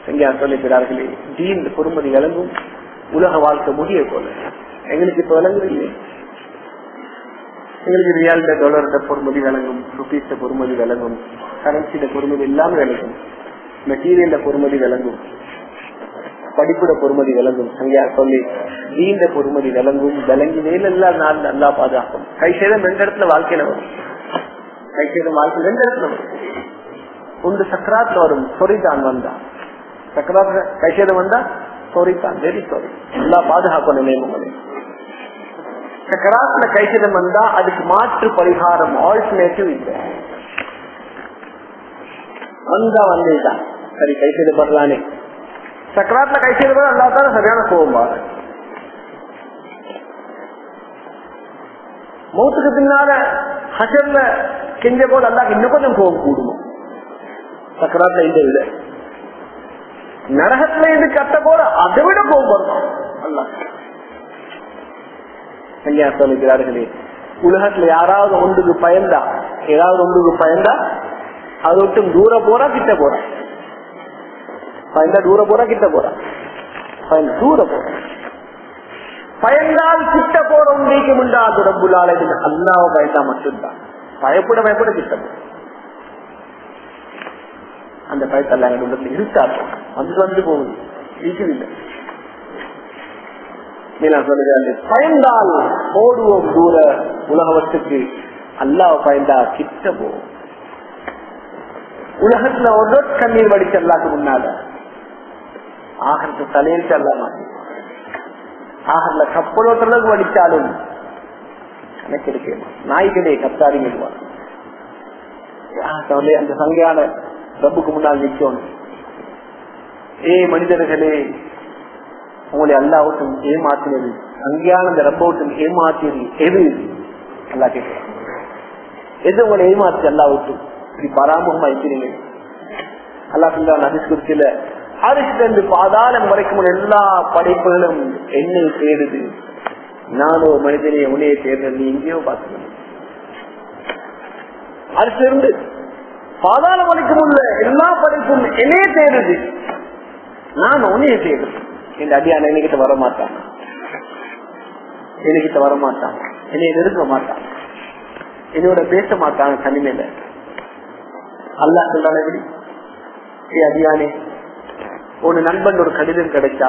எங்கே சொல்லிக்கிறார்களே தீன் பொறுமதி விளங்கும் உலக வாழ்க்கை முடிய போல எங்களுக்கு இப்ப விளங்குது இல்லை எங்களுக்கு ரியாலிட்ட டாலர்ட பொறுமதி விளங்கும் ருபீஸ பொறுமதி விளங்கும் கரன்சிட பொறுமதி எல்லாம் விளங்கும் மெட்டீரியல்ல பொறுமதி விளங்கும் படிப்புட பொறுமதி விளங்கும் அங்கேயா சொல்லி நீண்ட பொறுமதி விளங்கும் விளங்கி மேலெல்லாம் நாள் நல்லா பாதுகாக்கும் கை சேதம் ரெண்டு இடத்துல வாழ்க்கையில வரும் கை சேதம் வாழ்க்கை ரெண்டு இடத்துல வரும் ஒன்று சக்கராத்துல வரும் சொரிதான் வந்தா சக்கராத்துல கை சேதம் வந்தா சொரிதான் வெரி சாரி நல்லா பாதுகாக்கணும் நியமங்களே சக்கராத்துல கை சேதம் வந்தா அதுக்கு மாற்று பரிகாரம் ஆல்டர்னேட்டிவ் இல்லை வந்தா வந்தேதான் சரி கை செய்தப்படலானே சக்கராத்துல கை செய்தப்பட அல்லாத்தால சரியான கோபம் பாரு மௌத்துக்கு பின்னால ஹசர்ல கெஞ்ச போது அல்லாக்கு இன்னும் கொஞ்சம் கோபம் கூடுமா சக்கராத்துல இந்த விட நரகத்துல இது கத்த போல அதை விட கோபம் வரும் அல்லா ஐயா சொல்லுகிறார்களே உலகத்துல யாராவது ஒன்றுக்கு பயந்தா ஏதாவது ஒன்றுக்கு பயந்தா அது விட்டு தூர போறா கிட்ட போறா பயந்தா தூர போறா கிட்ட போறா பயந்து தூர போற பயந்தால் கிட்ட போற உண்மைக்கு முண்டாது ரப்புலால அல்லாவ பயந்தா மட்டும்தான் பயப்பட பயப்பட கிட்ட போற அந்த பயத்தெல்லாம் எங்க உள்ளத்துல இருக்காது வந்து வந்து போகுது இருக்குதில்லை சொல்லுகிறேன் பயந்தால் ஓடுவோம் தூர உலகத்துக்கு அல்லாவ பயந்தா கிட்ட போவோம் உலகத்துல ஒரு கண்ணீர் வடிச்சு அல்லாக்கு முன்னால ஆகரத்து தலையிட்டு அல்ல மாட்டேன் ஆகல கப்பலோட்டளவுக்கு வடிச்சாலும் எனக்கு இருக்கு நாய்களே கத்தாரிங்க அந்த சங்கையான ரப்புக்கு முன்னால் நிற்கணும் ஏ மனிதர்களே உங்களை அல்லாவுட்டும் ஏமாத்தினது அங்கேயான அந்த ரப்பவுட்டும் ஏமாத்தியது எது அல்லா கேட்கிறேன் எது உங்களை ஏமாத்தி அல்லாவுட்டும் இப்படி பராமரமா இருக்கிறீங்க அல்லா சொல்ற நதிஸ்குறிச்சில அரிசிலிருந்து பாதாளம் வரைக்கும் எல்லா படைப்புகளும் என்னை தேடுது நானோ மனிதனே உன்னையை தேர்ந்தது நீ எங்கேயோ பார்த்து அரிசிலிருந்து பாதாளம் வரைக்கும் உள்ள எல்லா படைப்பும் என்னையே தேடுது நான் உன்னையை தேடுது இந்த அடியான என்கிட்ட வர மாட்டான் என்கிட்ட வர மாட்டான் என்னைய நெருங்க மாட்டான் என்னோட பேச மாட்டாங்க தனிமையில அல்லா சொல்றான எப்படி அடியானே ஒரு நண்பன் ஒரு கடிதம் கிடைச்சா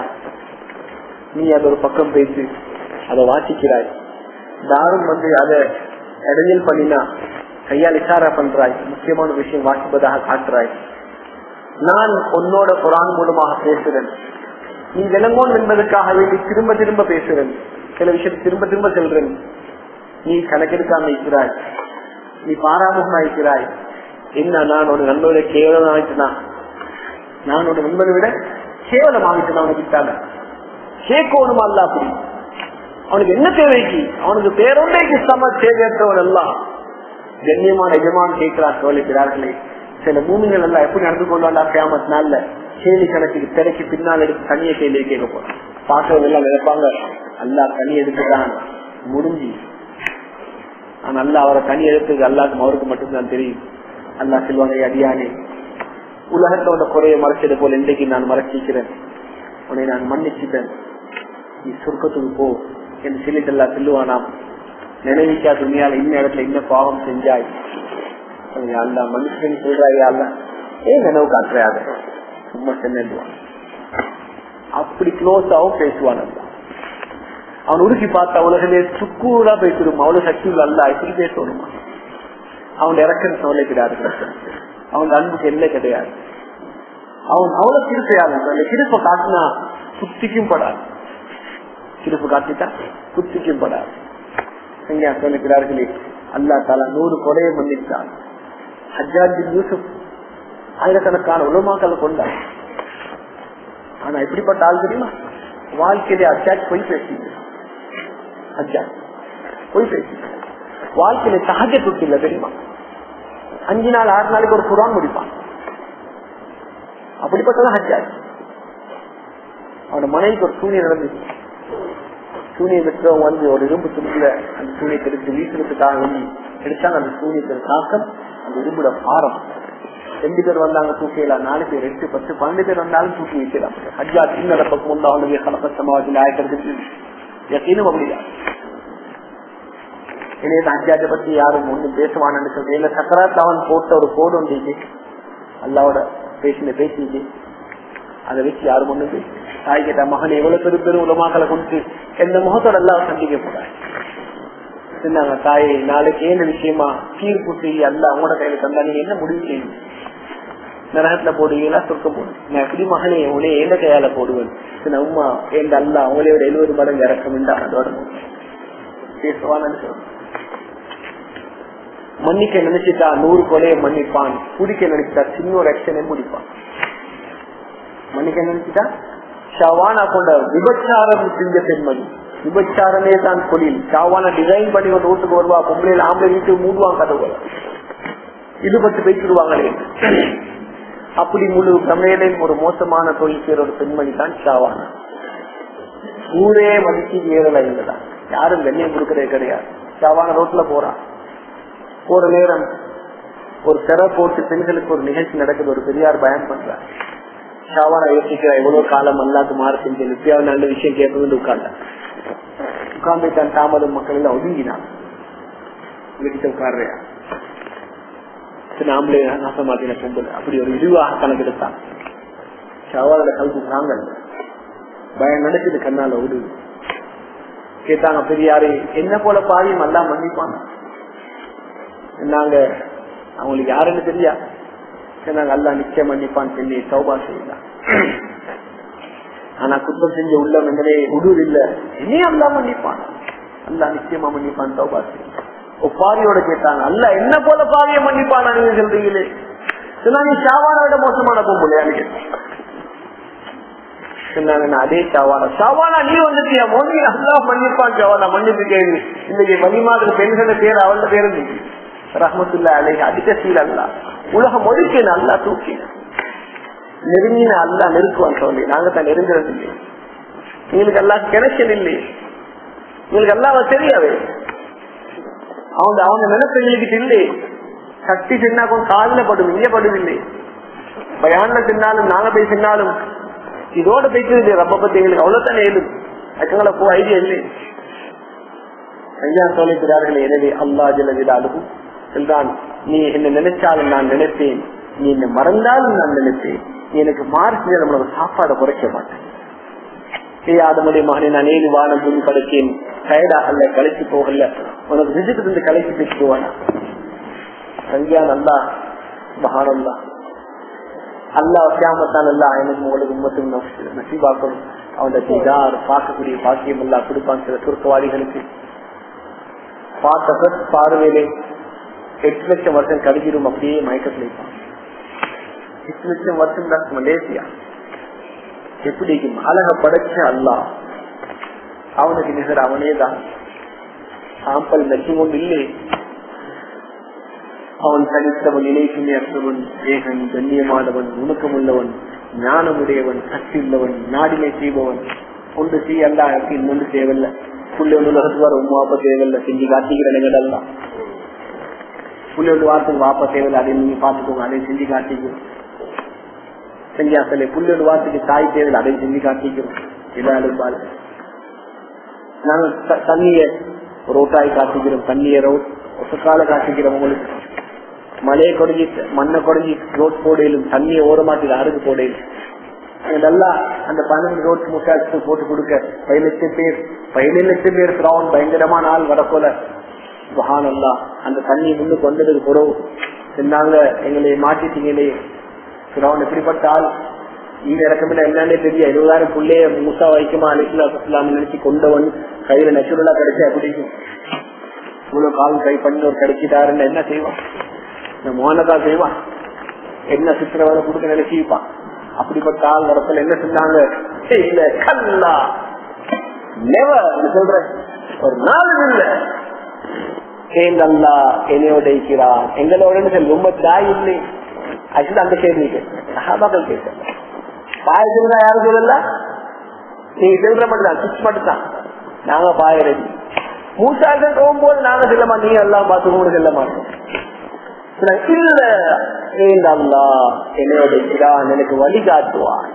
நீ அது ஒரு பக்கம் பேசி அதை வாசிக்கிறாய் தாரும் வந்து அதை இடைஞ்சல் பண்ணினா கையால் இஷாரா பண்றாய் முக்கியமான விஷயம் வாசிப்பதாக காட்டுறாய் நான் உன்னோட குரான் மூலமாக பேசுறேன் நீ விளங்கோன் என்பதற்காக வேண்டி திரும்ப திரும்ப பேசுறேன் சில விஷயம் திரும்ப திரும்ப சொல்றேன் நீ கணக்கெடுக்காம இருக்கிறாய் நீ பாராமுகமா இருக்கிறாய் என்ன நான் ஒரு நண்பனை கேவலம் ஆயிட்டுனா நான் ஒரு நண்பனை விட கேவலம் ஆகிட்டு அவனுக்கு விட்டாங்க கேட்கணுமா அல்ல அப்படி அவனுக்கு என்ன தேவைக்கு அவனுக்கு பேரொன்றைக்கு சம தேவையற்றவன் எல்லாம் கண்ணியமான எஜமான் கேட்கிறார் சோழிக்கிறார்களே சில பூமிகள் எல்லாம் எப்படி நடந்து கொள்வாண்டா ஃபேமஸ் நாள்ல கேலி கணக்குக்கு திரைக்கு பின்னால் எடுத்து தனியை கேள்வி கேட்க போறோம் பார்க்கறவங்க எல்லாம் நினைப்பாங்க அல்லா தனி எடுத்துட்டான் முடிஞ்சு ஆனா அல்லா அவரை தனி எடுத்துக்கு அல்லாக்கு அவருக்கு மட்டும்தான் தெரியும் அல்லா செல்வாங்க அடியானே உலகத்தோட குறைய மறைச்சது போல இன்றைக்கு நான் மறைச்சிக்கிறேன் உன்னை நான் மன்னிச்சுட்டேன் நீ சுருக்கத்துக்கு போ என்று சொல்லிட்டு அல்லா செல்லுவானாம் நினைவிக்கா துணியால இன்ன இடத்துல இன்ன பாவம் செஞ்சாய் அல்லா மனுஷன் சொல்றாயா அல்ல ஏன் நினைவு காட்டுறாத சும்மா சென்னுவான் அப்படி க்ளோஸாவும் பேசுவான் அல்ல அவன் உருக்கி பார்த்த உலகிலே சுக்கூரா பேசிடும் அவ்வளவு சக்தி அல்ல இப்படி பேசணுமா அவன் இறக்கம் சோலைக்கிறார்கள் அவன் அன்புக்கு எல்லை கிடையாது அவன் அவ்வளவு திருப்பையாளன் அந்த திருப்ப காட்டினா குத்திக்கும் படாது திருப்பு காட்டிட்டா குத்திக்கும் படாது சொல்லுகிறார்களே அல்லா தாலா நூறு கொடையை மன்னித்தான் ஹஜ்ஜாஜ் யூசுப் ஆயிரக்கணக்கான உலமாக்களை கொண்டார் ஆனா எப்படிப்பட்ட ஆள் தெரியுமா வாழ்க்கையிலே அச்சாஜ் பொய் பேசி அச்சாஜ் பொய் பேசி வாழ்க்கையில சகஜ துட்டு இல்ல தெரியுமா அஞ்சு நாள் ஆறு நாளைக்கு ஒரு குரான் முடிப்பான் அப்படிப்பட்டதான் ஹஜ்ஜாஜ் அவனோட மனைவிக்கு ஒரு சூனியம் நடந்துச்சு சூனியம் விட்டுறவங்க வந்து ஒரு இரும்பு துணியில அந்த சூனியத்தை எடுத்து வீசுறதுக்காக வேண்டி எடுத்தாங்க அந்த சூனியத்தின் தாக்கம் அந்த இரும்புட பாரம் ரெண்டு பேர் வந்தாங்க தூக்கிடலாம் நாலு பேர் எட்டு பத்து பன்னெண்டு பேர் வந்தாலும் தூக்கி வைக்கலாம் ஹஜ்ஜா சின்ன பக்கம் உண்டாவுடைய கலப்பசமாவத்தில் ஆயக்கிறது யக்கீனும் அப்படிதான் இளைய ஹஜ்ஜாஜை பத்தி யாரும் ஒண்ணும் பேசுவான்னு சொல்லி இல்ல சக்கராத்துல அவன் போட்ட ஒரு கோடு ஒன்று அல்லாவோட பேசின பேசிட்டு அதை வச்சு யாரும் ஒண்ணு பேச தாய் கேட்டா மகன் எவ்வளவு பெரும் பெரும் உலமாக்களை கொடுத்து எந்த முகத்தோட எல்லாம் சந்திக்க போறாங்க சொன்னாங்க தாயே நாளைக்கு என்ன விஷயமா தீர்ப்பு செய்ய அல்ல அவங்களோட கையில தந்தா நீங்க என்ன முடிவு செய்யும் நரகத்துல போடுவீங்களா சொர்க்கம் போடு நான் எப்படி மகனே உனே எந்த கையால போடுவேன் சின்ன உமா எந்த அல்ல அவங்களோட எழுபது மடங்கு இறக்கம் உண்டா அதோட பேசுவான்னு சொல்றேன் மன்னிக்க நினைச்சிட்டா நூறு கொலையை மன்னிப்பான் குடிக்க நினைச்சிட்டா சின்ன ஒரு ஆக்ஷனை முடிப்பான் மன்னிக்க நினைச்சிட்டா ஷவானா கொண்ட விபச்சாரம் செஞ்ச பெண்மணி விபச்சாரமே தான் தொழில் ஷாவான டிசைன் பண்ணி கொண்டு வீட்டுக்கு வருவா பொம்பளையில ஆம்பளை வீட்டுக்கு மூடுவாங்க கதவு இது பட்டு பேசிடுவாங்களே அப்படி முழு தமிழிலையும் ஒரு மோசமான தொழில் செய்யற ஒரு பெண்மணி தான் ஷாவானா ஊரே மதிச்சு ஏறல இல்லதான் யாரும் கண்ணியம் கொடுக்கறதே கிடையாது ஷாவான ரோட்ல போறான் போற நேரம் ஒரு திரை போட்டு பெண்களுக்கு ஒரு நிகழ்ச்சி நடக்குது ஒரு பெரியார் பயம் பண்றார் ஷாவான யோசிக்கிற எவ்வளவு காலம் அல்லாது மாற செஞ்சு எப்பயாவது நல்ல விஷயம் கேட்கணும்னு உட்கார்ந்தார் உட்கார்ந்து தன் தாமதம் மக்கள் எல்லாம் ஒதுங்கினான் வீட்டு உட்கார்றையா நாமளே நாசமாத்தின பொம்பல் அப்படி ஒரு இதுவாக கணக்கெடுத்தான் ஷவாவோட கல்வி தாங்கள் பயம் நடக்குது கண்ணால உடு கேட்டாங்க பெரியாரு என்ன போல பாவியம் எல்லாம் மன்னிப்பாங்க நாங்க அவங்களுக்கு யாருன்னு தெரியா நாங்க அல்லா நிச்சயம் மன்னிப்பான் சொல்லி சௌபா செய்யலாம் ஆனா குற்றம் செஞ்ச உள்ளம் என்பதே உடூர் இல்ல இனியும் அல்லா மன்னிப்பான் அல்லா நிச்சயமா மன்னிப்பான் சௌபா செய்யலாம் பாரியோட கேட்டாங்க அல்ல என்ன போல பாவிய மன்னிப்பான் நீங்க சொல்றீங்களே நீ ஷாவானோட மோசமான பொம்பளையான்னு கேட்டேன் சொன்னாங்க அதே ஷாவானா ஷாவானா நீ வந்துட்டியா மோதி அல்லா மன்னிப்பான் ஷாவானா மன்னிப்பு கேள்வி இன்னைக்கு மதிமாத பெண்கள பேர் அவள பேர் ரஹமத்துல்லா அலை அதிக சீல் அல்ல உலகம் ஒதுக்கின அல்லா தூக்கி நெருங்கின அல்லா நெருக்குவான் சொல்லி நாங்க தான் நெருங்குறது இல்லை எங்களுக்கு எல்லாம் கிடைச்சது இல்லை எங்களுக்கு எல்லாம் தெரியாது அவங்க அவங்க நினைப்பு எங்களுக்கு இல்லை சக்தி சின்னா காலில படும் இங்க படுவில்லை பயான்ல தின்னாலும் நாங்க போய் தின்னாலும் இதோட போயிட்டு ரப்ப பத்தி எங்களுக்கு அவ்வளவுதான் ஏழும் அதுக்கால போ ஐடியா இல்லை ஐயா சொல்லிக்கிறார்கள் எனவே அல்லா ஜலவிடாலும் என்றான் நீ என்ன நினைச்சாலும் நான் நினைப்பேன் நீ என்ன மறந்தாலும் நான் நினைப்பேன் நீ எனக்கு மார்ச் நம்மளோட சாப்பாடை குறைக்க மாட்டேன் செய்யாதமுடைய மகனை நான் ஏழு வானம் பூமி படைத்தேன் டயர்டா அல்ல கழிச்சு போகல உனக்கு விசிட்டு இருந்து கழிச்சு பேசி போவானா சங்கியா நல்லா மகானல்லா அல்லா சியாமத்தான் அல்லா எனக்கு உங்களுக்கு உம்மத்தும் நசீபாக்கணும் அவனோட செய்தார் பார்க்கக்கூடிய பாக்கியம் அல்லா கொடுப்பான் சில சுருக்கவாதிகளுக்கு பார்த்த பார்வையிலே எட்டு லட்சம் வருஷம் கழிஞ்சிடும் அப்படியே மயக்கத்தில் இருப்பான் எட்டு லட்சம் வருஷம் தான் மலேசியா எப்படி அழக படைச்ச அல்லா அவனுக்கு நிகர் அவனே தான் சாம்பல் நச்சும் கொண்டு இல்லை அவன் தனித்தவன் இணைக்குமே அற்றவன் ஏகன் கண்ணியமானவன் நுணுக்கமுள்ளவன் ஞானமுடையவன் சக்தி உள்ளவன் நாடினை செய்பவன் ஒன்று செய்ய அல்லா எனக்கு இன்னொன்று தேவையில்ல புள்ளி ஒன்று உலகத்துக்கு உமா அப்ப தேவையில்ல செஞ்சு காட்டிக்கிற நிகழல்லாம் புள்ளி ஒன்று வாரத்துக்கு வாப்ப தேவையில்லை அதை நீங்க பாத்துக்கோங்க அதை செஞ்சு காட்டிக்கிறோம் செஞ்சா சொல்லி புள்ளி ஒன்று வாரத்துக்கு தாய் தேவையில்லை அதை செஞ்சு காட்டிக்கிறோம் எல்லாரும் பாரு நாங்க தண்ணிய ரோட்டாய் காட்டிக்கிறோம் தண்ணிய ரோட் ஒசக்கால காட்டிக்கிறோம் உங்களுக்கு மலையை குறைஞ்சி மண்ணை குறைஞ்சி ரோட் போடையிலும் தண்ணியை ஓரமாட்டி அருகு போடையிலும் நல்லா அந்த பன்னெண்டு ரோட் முட்டாச்சு போட்டு கொடுக்க பதினெட்டு பேர் பதினேழு லட்சம் பேர் கிரௌண்ட் பயங்கரமான ஆள் வரப்போல மகானல்லா அந்த தண்ணி முன்னுக்கு வந்ததுக்கு பிறகு சொன்னாங்க எங்களை மாட்டிட்டீங்களே கிரௌண்ட் எப்படிப்பட்ட ஆள் இந்த இறக்கமில்ல என்னன்னே தெரிய இருபதாயிரம் புள்ளைய மூசா வைக்குமா அலிஸ்லாம் நினைச்சு கொண்டவன் கையில நெச்சுரலா கிடைச்சா பிடிக்கும் இவ்வளவு கால் கை பண்ணி ஒரு கிடைச்சிட்டாருன்னு என்ன செய்வான் இந்த மோனதா செய்வான் என்ன சித்திரவதை கொடுக்க நினைச்சிருப்பான் அப்படிப்பட்ட ஆள் வரத்துல என்ன சொன்னாங்க இல்ல கல்லா சொல்ற ஒரு நாள் இல்ல சேர்ந்தல்லா என்னையோட இருக்கிறான் எங்களோட ரொம்ப தாய் இல்லை ஆக்சுவலி அந்த கேள்வி சகாபாக்கள் கேட்க பாய சொல்றா யாரும் சொல்லல நீங்க சொல்ற மட்டும் தான் சிக்ஸ் மட்டும் தான் நாங்க பாய ரெடி மூசாக்கள் போகும்போது நாங்க செல்ல மாட்டோம் நீங்க எல்லாம் பார்த்து கூட செல்ல மாட்டோம் இல்ல ஏன் அல்லா என்னோட இருக்கிறான் எனக்கு வழிகாட்டுவான்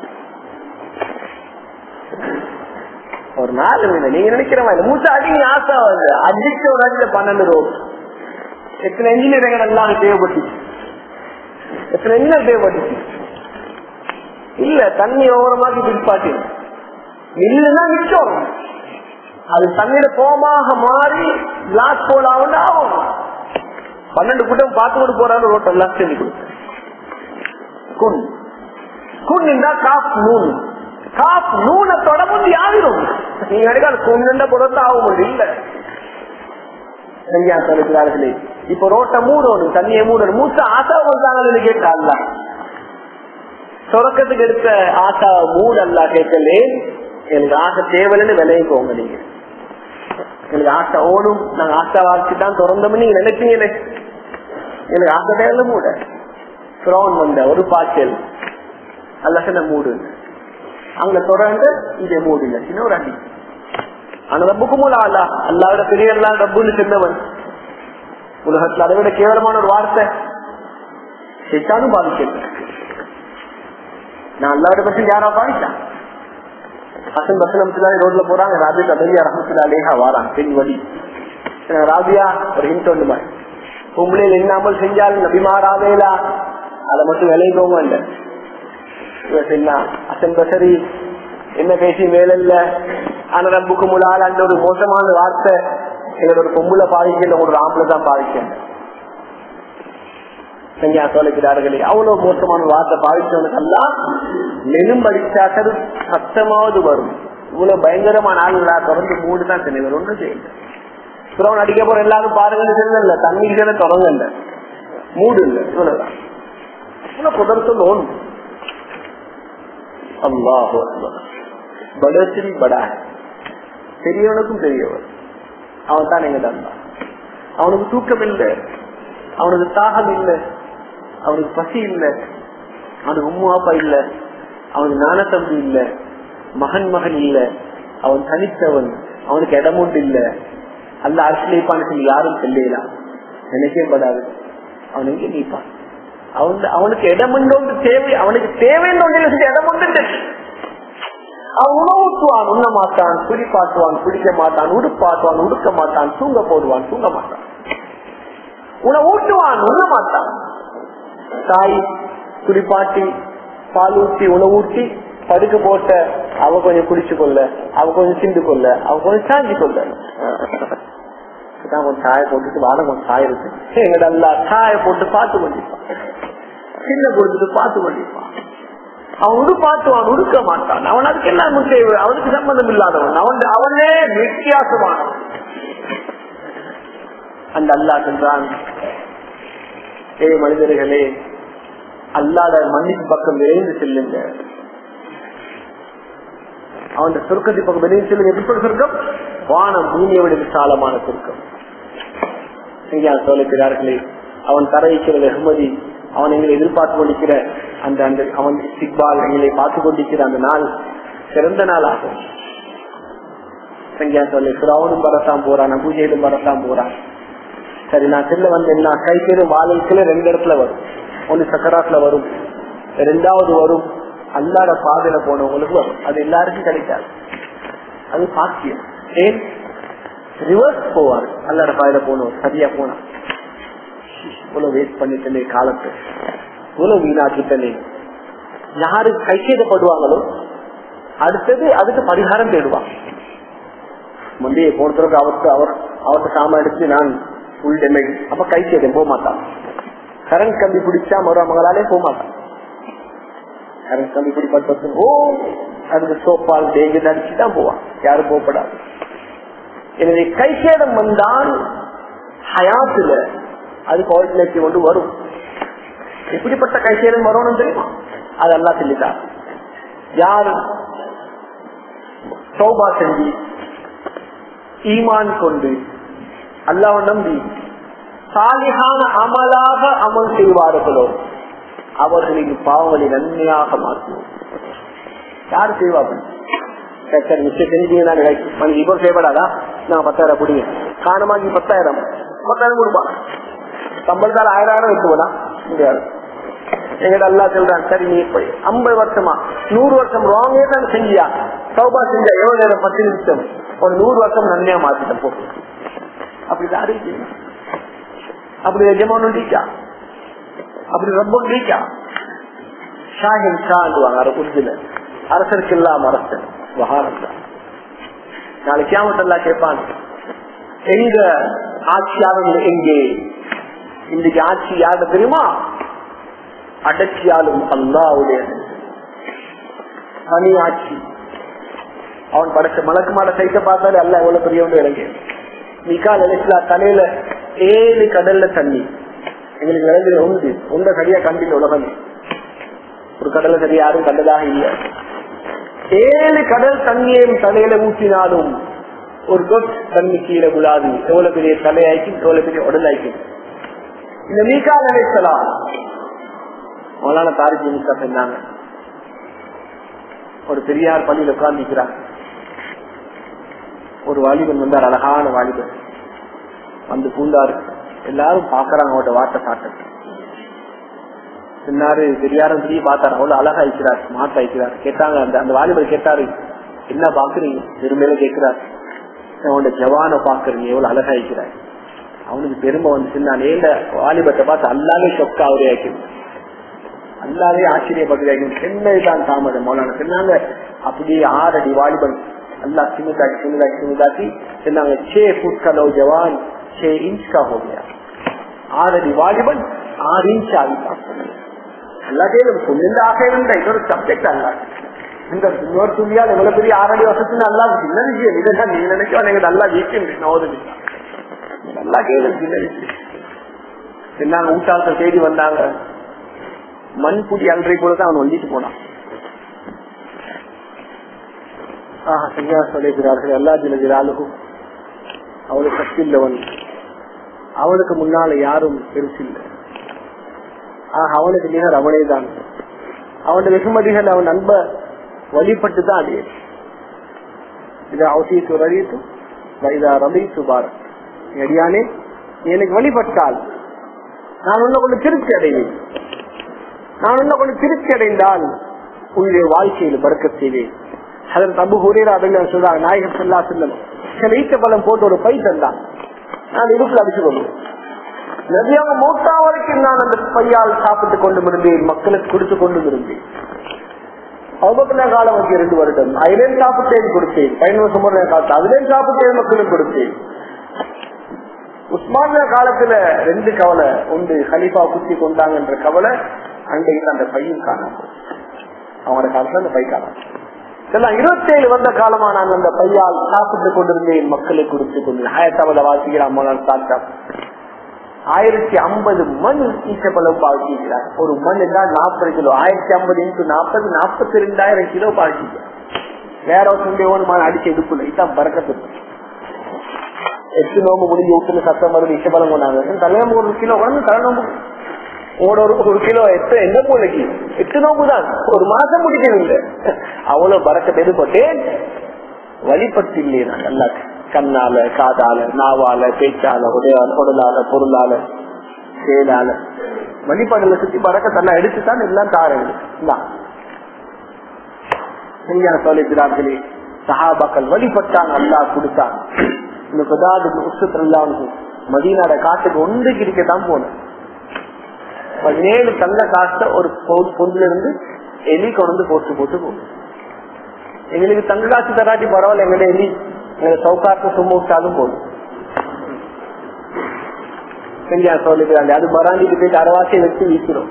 ஒரு நாலு மணி நீங்க நினைக்கிற மாதிரி மூச்சா அடிங்க ஆசை வந்து அடிச்ச ஒரு அடியில பன்னெண்டு ரோடு எத்தனை என்ஜினியரிங் எல்லாம் தேவைப்பட்டுச்சு எத்தனை என்ஜினியர் தேவைப்பட்டுச்சு இல்ல தண்ணி ஓரமாக்கி பிடிப்பாட்டி இல்லைன்னா மிச்சம் அது தண்ணீர கோமாக மாறி கிளாஸ் போல ஆகும் ஆகும் பன்னெண்டு கூட்டம் பார்த்து கொண்டு போறாரு ரோட்டை எல்லாம் செஞ்சு கொடுத்தேன் குன் குன் என்றா காப் நூன் காப் நூனை தொடர்ந்து யாரும் நீங்க நினைக்காது கொண்டு புறத்து ஆக முடியும் இல்ல செஞ்சா சொல்லுகிறார்களே இப்ப ரோட்டை மூடணும் தண்ணியை மூடணும் மூச்ச ஆசா வந்தாங்கன்னு கேட்டால தொடக்கத்துக்கு எடுத்த ஆசா மூடு அல்லா கேட்கலே எனக்கு ஆசை தேவைன்னு விலையை போங்க நீங்க எனக்கு ஆசை ஓடும் நாங்க ஆசை வாழ்க்கை தான் திறந்தோம்னு நீங்க நினைப்பீங்களே எனக்கு ஆசை தேவை மூட புரோன் வந்த ஒரு பாய்ச்சல் அல்ல சொன்ன மூடு அங்க தொடர்ந்து இதை மூடு இல்ல சின்ன ஒரு அடி ஆனா ரப்புக்கும் அல்லா அல்லாவிட பெரிய எல்லாம் ரப்புன்னு சொன்னவன் உலகத்துல அதை விட கேவலமான ஒரு வார்த்தை செத்தாலும் பாதிக்கல நான் அல்லாவிட பற்றி யாரா பாதிச்சான் ஹசன் பசனம் ரோட்ல போறாங்க ராபியா கதையா ரஹமத்துல்லா லேஹா வாரான் பெண் வழி ராபியா ஒரு ஹிண்ட் ஒன்று மாதிரி பொம்பளையில் இல்லாமல் செஞ்சாலும் நபிமாராவேலா அதை மட்டும் விளைவிக்கோங்க இல்ல அசன் பசரி என்ன பேசி வேலைல்ல ஆனா ரப்புக்கு முலால் அந்த ஒரு மோசமான வார்த்தை எங்களோட ஒரு பொம்புல பாதிக்கல ஒரு ஆம்பளை தான் பாதிக்க செஞ்சா சொல்லுகிறார்களே அவ்வளவு மோசமான வார்த்தை பாதிச்சவனுக்கெல்லாம் நெரும்படிச்சாக்கள் சத்தமாவது வரும் இவ்வளவு பயங்கரமான ஆளுங்களா தொடர்ந்து மூடு தான் தெரியும் ஒன்றும் செய்யல புறவன் அடிக்க போற எல்லாரும் பாருங்கன்னு தெரியல தண்ணீர் தொடங்கல மூடு இல்ல இவ்வளவுதான் இவ்வளவு புதர்த்து லோன் அல்லாஹோ படசிரி படா பெரியவனுக்கும் பெரியவர் அவன் தான் எங்க தந்தா அவனுக்கு தூக்கம் இல்லை அவனுக்கு தாகம் இல்லை அவனுக்கு பசி இல்லை அவனுக்கு உம்மா அப்பா இல்ல அவனுக்கு நான தம்பி இல்ல மகன் மகன் இல்ல அவன் தனித்தவன் அவனுக்கு இடம் ஒன்று இல்ல அல்ல அரசியலைப்பான்னு சொல்லி யாரும் செல்லாம் நினைக்கவே படாது அவன் எங்கே நீப்பான் அவன் அவனுக்கு இடம் ஒன்று தேவை அவனுக்கு தேவைன்னு ஒன்றில் இடம் ஒன்று அவன் உணவுத்துவான் உண்ண மாட்டான் குடிப்பாட்டுவான் குடிக்க மாட்டான் உடுப்பாட்டுவான் உடுக்க மாட்டான் தூங்க போடுவான் தூங்க மாட்டான் உணவு ஊட்டுவான் உண்ண மாட்டான் தாய் குடிப்பாட்டி பால் ஊட்டி உணவூட்டி படுக்க போட்ட அவ கொஞ்சம் குடிச்சு கொள்ள அவ கொஞ்சம் சிந்து கொள்ள அவ கொஞ்சம் சாஞ்சி கொள்ள கொஞ்சம் சாய போட்டுட்டு வாட கொஞ்சம் சாய இருக்கு எங்கட அல்லா சாய போட்டு பார்த்து கொண்டிருப்பான் சின்ன கொடுத்துட்டு பார்த்து கொண்டிருப்பான் அவன் உடுப்பாட்டுவான் உடுக்க மாட்டான் அவன் அதுக்கு என்ன தேவை அவனுக்கு சம்பந்தம் இல்லாதவன் அவன் அவனே வித்தியாசமான அந்த அல்லா சென்றான் ஏ மனிதர்களே அல்லாத மன்னிப்பு பக்கம் விரைந்து செல்லுங்க அவன் சொர்க்கத்தை பக்கம் விரைந்து செல்லுங்க எப்படி சொர்க்கம் வானம் பூமியை விட விசாலமான சொர்க்கம் சொல்லுகிறார்களே அவன் தர வைக்கிற வெகுமதி அவன் எங்களை எதிர்பார்த்து கொண்டிருக்கிற அந்த அந்த அவன் சிக்பால் எங்களை பார்த்து கொண்டிருக்கிற அந்த நாள் சிறந்த நாள் ஆகும் சங்கியா சொல்லி சுராவனும் வரத்தான் போறான் நபூஜையிலும் வரத்தான் போறான் சரி நான் செல்ல வந்து என்ன கைக்கு வாழ்க்கையில ரெண்டு இடத்துல வரும் ஒண்ணு சக்கராத்துல வரும் ரெண்டாவது வரும் அல்லாத பாதையில போனவங்களுக்கு வரும் அது எல்லாருக்கும் கிடைக்காது அது சாத்தியம் ஏன் ரிவர்ஸ் போவார் அல்லாட பாதையில போனோம் சரியா போனா இவ்வளவு வேஸ்ட் பண்ணிட்டனே காலத்தை இவ்வளவு வீணாக்கிட்டனே யாரு கைச்சேதப்படுவாங்களோ அடுத்தது அதுக்கு பரிகாரம் தேடுவான் முந்தைய போனதற்கு அவருக்கு அவர் அவர்கிட்ட சாம எடுத்து நான் ஃபுல் டேமேஜ் அப்ப கை சேதம் போக மாட்டான் கரண்ட் கம்பி பிடிச்சா மருமகளாலே போக மாட்டான் கரண்ட் கம்பி பிடிப்பட்டு ஓ அதுக்கு சோப்பால் டேங்கு அடிச்சுதான் போவான் யாரும் போகப்படாது எனவே கை சேதம் வந்தால் ஹயாத்துல அதுக்கு ஆல்டர்னேட்டிவ் ஒன்று வரும் எப்படிப்பட்ட கை சேதம் வரணும் தெரியுமா அதெல்லாம் சொல்லிட்டார் யார் சௌபா செஞ்சு ஈமான் கொண்டு அல்லாவை நம்பி சாலிகான அமலாக அமல் செய்வார்களோ அவர்களின் பாவங்களை நன்மையாக மாற்றுவோம் யாரு செய்வார்கள் சரி மிஸ்டேக் செஞ்சீங்கன்னா இப்போ செய்யப்படாதா நான் பத்தாயிரம் குடிங்க காணமாகி பத்தாயிரம் பத்தாயிரம் கொடுப்பாங்க சம்பளத்தால் ஆயிரம் ஆயிரம் வைக்குவனா முடியாது எங்கிட்ட அல்லா சொல்றான் சரி நீ இப்ப ஐம்பது வருஷமா நூறு வருஷம் ராங்கே தான் செஞ்சியா சௌபா செஞ்சா எவ்வளவு நேரம் பத்து நிமிஷம் ஒரு நூறு வருஷம் நன்மையா மாத்திட்ட போ அப்படி தாரிக்கு அப்படி எஜமானும் டீக்கா அப்படி ரொம்ப டீக்கா ஷாஹின் ஷாண்டுவாங்க அது உறுதியில அரசருக்கு இல்லாம அரசன் வகாரத்தான் நாளைக்கு கேமத்தல்லா கேட்பான் எங்க ஆட்சியாளர்கள் எங்கே இன்னைக்கு ஆட்சி யாரு தெரியுமா அடக்கியாலும் அல்லாவுடைய தனி ஆட்சி அவன் படைச்ச மலக்கு மாட சைத்த பார்த்தாலே அல்ல எவ்வளவு பெரியவன் இறங்கி மிகா நினைச்சலா தலையில ஏழு கடல்ல தண்ணி எங்களுக்கு விளைஞ்சது உண்டு உண்ட சரியா கண்டில உலகம் ஒரு கடல்ல சரி யாரும் கண்டதாக இல்லை ஏழு கடல் தண்ணியையும் தலையில ஊற்றினாலும் ஒரு கொட் தண்ணி கீழே விழாது எவ்வளவு பெரிய தலையாய்க்கும் எவ்வளவு பெரிய உடலாய்க்கும் இந்த மீகா நினைச்சலாம் மௌலான தாரிஜி முக்கா சொன்னாங்க ஒரு பெரியார் பள்ளியில் உட்கார்ந்துக்கிறார் ஒரு வாலிபன் வந்தார் அழகான வாலிபன் வந்து பூந்தாரு எல்லாரும் பாக்குறாங்க அவட வார்த்தை சாட்ட சொன்னாரு பெரியாரும் பெரிய பார்த்தாரு அவ்வளவு அழகா இருக்கிறார் மாத்த இருக்கிறார் கேட்டாங்க அந்த அந்த வாலிபர் கேட்டாரு என்ன பாக்குறீங்க பெருமையில கேட்கிறார் அவனோட ஜவான பாக்குறீங்க எவ்வளவு அழகா இருக்கிறார் அவனுக்கு பெருமை வந்து நான் ஏண்ட வாலிபத்தை பார்த்து அல்லாமே சொக்கா அவரே ஆக்கிது அல்லாவே ஆச்சரியப்படுகிறாங்க சென்னைதான் தாமதம் மௌலான சொன்னாங்க அப்படியே ஆறடி வாலிபன் அல்லா சின்னதாக்கி சின்னதாக்கி சின்னதாக்கி சொன்னாங்க சே ஃபுட் கலோ ஜவான் சே இன்ச் கா ஹோ கயா ஆறடி வாலிபன் ஆறு இன்ச் ஆகிட்டான் எல்லாத்தையும் சொல்லிந்த ஆக இருந்த இன்னொரு சப்ஜெக்ட் அல்ல இந்த இன்னொரு துணியால் எவ்வளவு பெரிய ஆறடி வருஷத்துல நல்லா சின்ன விஷயம் இதெல்லாம் நீங்க நினைச்சா எனக்கு நல்லா வீக்கம் நோதுங்க நல்லா கேளு சின்ன விஷயம் சொன்னாங்க ஊட்டாளத்தை தேடி வந்தாங்க மண்புடி அன்றை போலதான் அவன் வண்டிட்டு போனான் சரியா சொல்லுகிறார்கள் எல்லா தினஜிராலுக்கும் அவனுக்கு சக்தி இல்லவன் அவனுக்கு முன்னால யாரும் பெருசில்லை ஆக அவனுக்கு நிகர் அவனே தான் அவனுடைய வெகுமதிகள் அவன் அன்ப வழிபட்டு தான் அடையே இது அவசியத்து ரவித்து வைதா ரபித்து பாரத் அடியானே நீ எனக்கு வழிபட்டால் நான் உன்னை கொண்டு திருப்தி அடைவேன் நான் உன்னை கொண்டு திருப்தி அடைந்தால் உன்னுடைய வாழ்க்கையில் பறக்க செய்வேன் அதன் தம்பு ஹுரேரா அப்படின்னு சொல்றாங்க நாயகர் சொல்லா செல்லம் சில ஈட்ட பலம் போட்டு ஒரு பை தந்தான் நான் இடுப்புல அடிச்சு கொள்வேன் நதியாக மூத்தா வரைக்கும் நான் அந்த பையால் சாப்பிட்டுக் கொண்டு இருந்தேன் மக்களுக்கு கொடுத்து கொண்டு இருந்தேன் அவபத்தின காலம் வந்து இரண்டு வருடம் அதிலேயும் சாப்பிட்டேன் கொடுத்தேன் பதினோரு சுமர காலத்து அதிலேயும் சாப்பிட்டேன் மக்களுக்கு கொடுத்தேன் உஸ்மானிய காலத்துல ரெண்டு கவலை உண்டு ஹலிஃபா குத்தி கொண்டாங்கன்ற கவலை அன்றைக்கு அந்த பையன் காணாம அவங்களோட காலத்துல அந்த பை காணாம இதெல்லாம் இருபத்தி ஏழு வந்த காலமா நான் அந்த பையால் சாப்பிட்டு கொண்டிருந்தேன் மக்களுக்கு கொடுத்து கொண்டு ஆயிரத்தாவது வாசிக்கிறான் சாப்பிட்டா ஆயிரத்தி ஐம்பது மண் ஈச்சப்பழம் பாழ்ச்சிக்கிறார் ஒரு மண் தான் நாற்பது கிலோ ஆயிரத்தி ஐம்பது இன்ட்டு நாற்பது நாற்பத்தி ரெண்டாயிரம் கிலோ பாழ்ச்சிக்கிறார் வேற ஒருத்தன் அடிச்சு எடுக்கல இதான் பறக்கத்து எட்டு நோம்பு முடிஞ்சு விட்டுல சத்தம் வருது ஈச்சப்பழம் கொண்டாங்க தலைநோம்பு ஒரு கிலோ வந்து தலைநோம்பு ஒரு ஒரு கிலோ எட்டு எந்த மூளைக்கு எட்டு நோம்பு தான் ஒரு மாசம் முடிக்கவில்லை அவ்வளவு பறக்கத்தை எதிர்பட்டேன் வழிபட்டு இல்லையே நான் நல்லா கண்ணால காதால நாவால பேச்சால உடையால உடலால பொருளால செயலால வழிபாடுல சுத்தி பறக்கத்தெல்லாம் எடுத்துதான் எல்லாம் தாரங்க சரியான சொல்லிக்கிறார்களே சஹாபாக்கள் வழிபட்டாங்க அல்லா கொடுத்தாங்க இந்த பதாதுக்கு உச்சத்திரல்லாம் மதீனாட காட்டுக்கு ஒன்றுக்கு இருக்கத்தான் போனேன் பதினேழு தங்க காசை ஒரு பொருள் இருந்து எலி கொண்டு போட்டு போட்டு போகும் எங்களுக்கு தங்க காசு தராட்டி பரவாயில்ல எங்களை எலி எங்களை சவுக்காத்து சும்மா விட்டாலும் போதும் செஞ்சா சொல்லிக்கிறாங்க அது பராண்டிட்டு போயிட்டு அரவாசியை வச்சு வீசுறோம்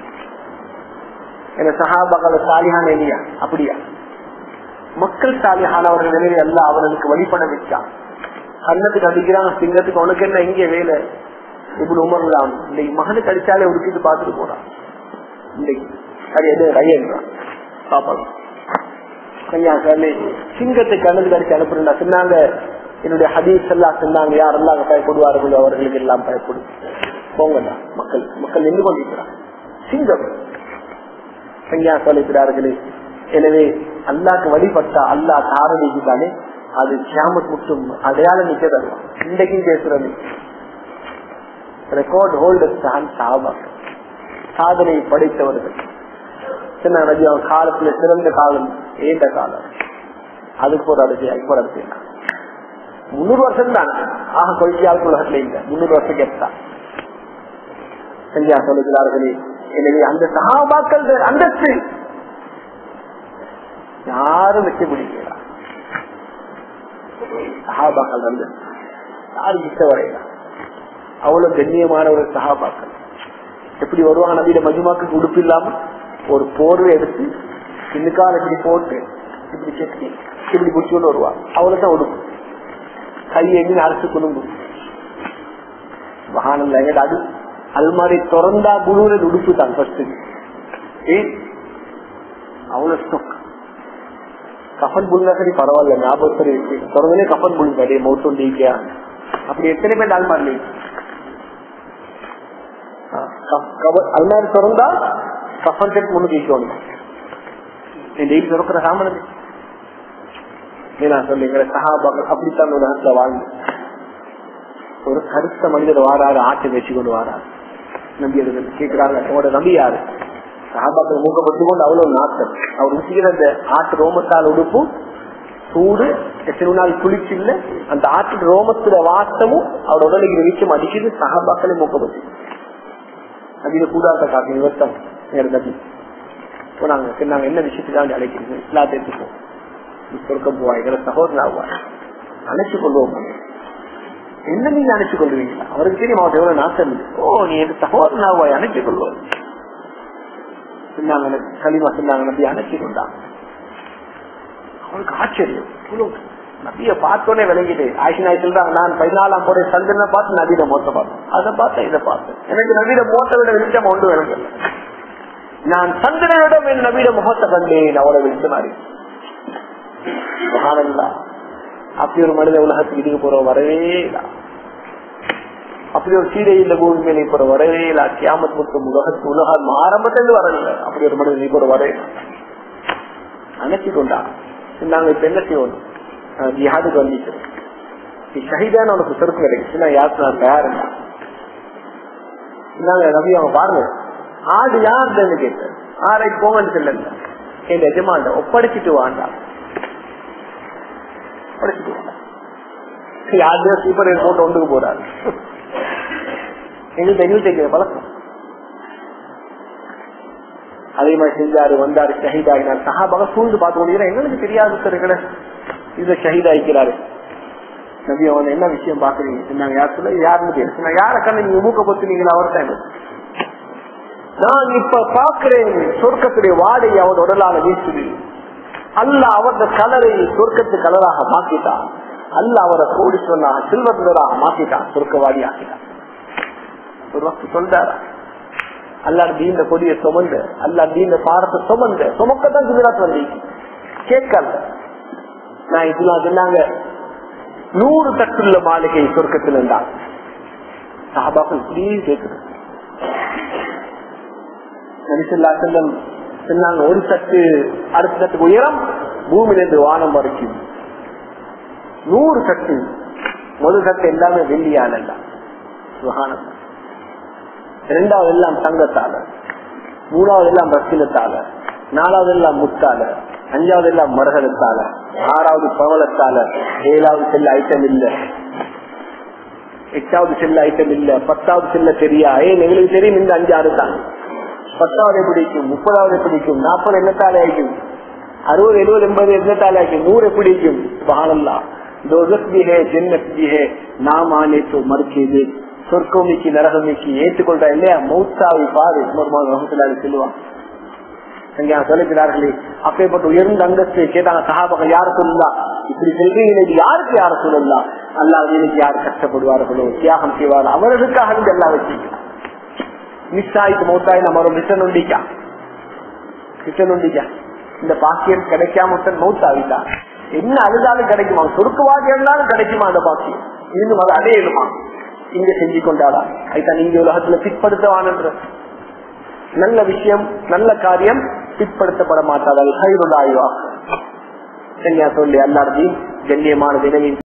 எங்க சஹாபாக்கள சாலிஹான் எலியா அப்படியா மக்கள் சாலிஹானவர்கள் நிலையில் எல்லாம் அவர்களுக்கு வழிபட வச்சான் கண்ணத்துக்கு அடிக்கிறான் சிங்கத்துக்கு உனக்கு என்ன இங்கே வேலை இப்படி உமர்லாம் இன்னைக்கு மகனுக்கு அடிச்சாலே உடுக்கிட்டு பார்த்துட்டு போறான் இன்னைக்கு அது எது ரையன்றான் பாப்பாங்க கன்னியாகுமரி சிங்கத்தை கண்ணத்துக்கு அடிச்சு அனுப்புறா சொன்னாங்க என்னுடைய ஹதீஸ் எல்லாம் சொன்னாங்க யாரெல்லாம் பயப்படுவார்களோ அவர்களுக்கு எல்லாம் பயப்படும் போங்கடா மக்கள் மக்கள் நின்று கொண்டிருக்கிறார் சிங்கம் கன்னியாகுமரிக்கிறார்களே எனவே அல்லாக்கு வழிபட்டா அல்லா தாரணிக்குதானே அது கியாமத் முட்டும் அடையாளம் நிக்கிறது இன்றைக்கும் பேசுறது ரெக்கார்ட் ஹோல்டர்ஸ் தான் சாபாக்கள் சாதனை படைத்தவர்கள் சின்ன நபி அவன் காலத்துல சிறந்த காலம் ஏந்த காலம் அதுக்கு ஒரு அரிசி அதுக்கு ஒரு அரிசி முன்னூறு வருஷம் தான் ஆக கொள்கையாளுக்கு உலகத்துல இல்லை முன்னூறு வருஷம் கெப்தா செஞ்சா சொல்லுகிறார்களே எனவே அந்த சகாபாக்கள் அந்தஸ்து யாரும் வெற்றி பிடிக்கிறார் சகாபாக்கள் வந்து யாரும் கிட்ட வரையலாம் அவ்வளவு கண்ணியமான ஒரு சகாபாக்கள் எப்படி வருவாங்க நபியில மஜுமாக்கு உடுப்பு இல்லாம ஒரு போர்வை எடுத்து பின்னுக்கால இப்படி போட்டு இப்படி கெட்டி இப்படி பிடிச்சுன்னு வருவாங்க அவ்வளவுதான் உடுப்பு கை எண்ணி அரசு குடும்பு மகானந்த அது அல்மாரி திறந்தா குழுவுல உடுப்பு தான் ஃபர்ஸ்ட் ஏன் அவ்வளவு ஸ்டொக் கஃபன் புல்லா சரி பரவாயில்ல ஞாபகம் சரி திறந்தனே கஃபன் புல் கடை மௌத்தம் நீக்கியா அப்படி எத்தனை பேர் அல்மாரி அல்மாரி திறந்தா கஃபன் செட் முன்னுக்கு வைக்கணும் டெய்லி திறக்கிற சாமனது நான் சொல்லுங்கிற சகாபாக்கள் அப்படித்தான் உலகத்துல வாழ்ந்து ஒரு கருத்த மனிதர் வாராரு ஆட்டை வச்சு கொண்டு வாராரு நம்பி கேட்கிறாங்க உங்களோட நம்பி யாரு சகாபாக்கள் மூக்கப்பட்டு கொண்டு அவ்வளவு நாட்டம் அவர் உச்சிக்கிற அந்த ஆட்டு ரோமத்தால் உடுப்பும் சூடு எத்தனை நாள் குளிச்சு இல்ல அந்த ஆட்டு ரோமத்துல வாசமும் அவர் உடலுக்கு வீச்சம் அடிக்குது சகாபாக்களே மூக்கப்பட்டு நபியில கூடாத காட்டு நிவர்த்தம் நபி போனாங்க நாங்க என்ன விஷயத்துக்காக அழைக்கிறீங்க இஸ்லாத்தை எடுத்துப்போம் சொர்க்கம் போவா எங்களை சகோதரன் ஆகுவார் அணைச்சு கொள்வோம் என்ன நீங்க அணைச்சு கொள்வீங்களா அவருக்கு தெரியும் அவருக்கு எவ்வளவு நாட்டம் ஓ நீ என் சகோதரன் ஆகுவாய் அணைச்சு கொள்வோம் சொன்னாங்க களிமா சொன்னாங்க நம்பி அணைச்சு கொண்டாங்க அவருக்கு ஆச்சரியம் நபிய பார்த்தோன்னே விளங்கிட்டு ஆயிஷி நாய் சொல்றாங்க நான் பதினாலாம் போட சந்தன பார்த்து நபியில மோத்த பார்த்தேன் அதை பார்த்தேன் இதை பார்த்தேன் எனக்கு நபியில மோத்த விட வெளிச்சம் ஒன்று விளங்கல நான் சந்திரனிடம் என் நபியிட முகத்தை கண்டேன் அவரை வெளிச்சமாறி அப்படி ஒரு மனித உலகத்துக்கு இதுக்கு போற வரவே இல்ல அப்படி ஒரு சீதை இந்த பூமி மேலே போற வரவே இல்ல கியாமத் முத்தம் உலகத்து உலகம் ஆரம்பத்திலிருந்து வரல அப்படி ஒரு மனிதன் போற வரவே அணைச்சி கொண்டா நாங்க இப்ப என்ன செய்வோம் ஜிஹாதுக்கு வந்துச்சு நீ ஷஹீதான உனக்கு செருக்கு கிடைக்கும் நான் யாருக்கு நான் தயார் நாங்க ரவி அவங்க பாருங்க ஆடு யாருன்னு கேட்டேன் ஆரை போங்கன்னு சொல்லல என் எஜமாண்ட ஒப்படைச்சிட்டு வாண்டா ஒப்படைச்சிட்டு வாண்டா யாருடைய சூப்பர் போட்டு ஒன்றுக்கு போறாரு எங்களுக்கு எங்களுக்கு தெரிஞ்ச பழக்கம் அதே மாதிரி செஞ்சாரு வந்தாரு ஷஹீதாகினார் சஹாபாக சூழ்ந்து பார்த்து கொண்டிருக்கிற எங்களுக்கு தெரியாது இருக்கிற இதுல ஷஹீதாக்கிறாரு நபி அவன் என்ன விஷயம் பாக்குறீங்க சொன்னாங்க யார் சொல்ல யாருன்னு பேர் யார கண்ணு நீங்க மூக்க பத்துனீங்களா அவர் தான் நான் இப்ப பாக்குறேன் சொர்க்கத்துடைய வாடை அவன் உடலால வீசுது அல்ல அவரது கலரை சொர்க்கத்து கலராக மாத்திட்டான் அல்ல அவரை கோடீஸ்வரனாக சில்வர்களாக மாத்திட்டான் சொர்க்கவாடி ஆக்கிட்டான் ஒரு வக்து சொல்றாரா அல்லா தீந்த கொடிய சுமந்த அல்லா தீந்த பாரத்தை சுமந்த சுமக்கத்தான் குஜராத் வந்தீங்க கேட்கல நான் இதெல்லாம் சொன்னாங்க நூறு தட்டுள்ள மாளிகை சொர்க்கத்தில் இருந்தால் சாபாக்கள் இப்படியே கேட்குது நபிசுல்லா செல்லம் சொன்னாங்க ஒரு தட்டு அடுத்த தட்டுக்கு உயரம் பூமியிலிருந்து வானம் வரைக்கும் நூறு தட்டு முதல் தட்டு எல்லாமே வெள்ளியால் எல்லாம் சுகானம் இரண்டாவது எல்லாம் தங்கத்தால மூணாவது எல்லாம் ரத்தினத்தால நாலாவது எல்லாம் முத்தால அஞ்சாவது எல்லாம் மரகதத்தால ஆறாவது பவளத்தால ஏழாவது செல்ல ஐட்டம் இல்ல எட்டாவது செல்ல ஐட்டம் இல்ல பத்தாவது செல்ல தெரியா ஏன் எங்களுக்கு தெரியும் இந்த அஞ்சாறு தான் பத்தாவது பிடிக்கும் முப்பதாவது பிடிக்கும் நாற்பது எண்ணத்தாலே ஆகும் அறுபது எழுபது எண்பது எண்ணத்தாலே ஆகும் நூறு பிடிக்கும் பாலல்லா दोजक भी है जन्नत भी है नाम आने तो मर के दे சொர்க்கமிக்கு நரகமிக்கு ஏற்றுக்கொண்டா இல்லையா மௌத்தாவை பாரு ரஹமத்துல்லாரி சொல்லுவான் அங்கே சொல்லுகிறார்களே அப்பேற்பட்ட உயர்ந்த அந்தஸ்து கேட்டாங்க சகாபகம் யாரு சொல்லலாம் இப்படி சொல்றீங்க இது யாருக்கு யார சொல்லலாம் அல்லாஹ் இன்னைக்கு யார் கஷ்டப்படுவார்களோ தியாகம் செய்வார் அவர்களுக்காக இந்த எல்லாம் வச்சிருக்கிறார் மிஸ் ஆயிட்டு மௌத்தாய் நம்ம மிஷன் உண்டிக்கா மிஷன் உண்டிக்கா இந்த பாக்கியம் கிடைக்காம ஒருத்தன் மௌத்தாவிட்டா என்ன அழுதாலும் கிடைக்குமா சொருக்குவாதி இருந்தாலும் கிடைக்குமா அந்த பாக்கியம் இன்னும் அதை அடையணுமா இங்க செஞ்சு கொண்டாடா அதுதான் நீங்க உலகத்துல பிற்படுத்தவான நல்ல விஷயம் நல்ல காரியம் பிற்படுத்தப்பட மாட்டாதால் கைருடாயுவா சரியா சொல்லி அல்லாருதி கண்ணியமான தினவின்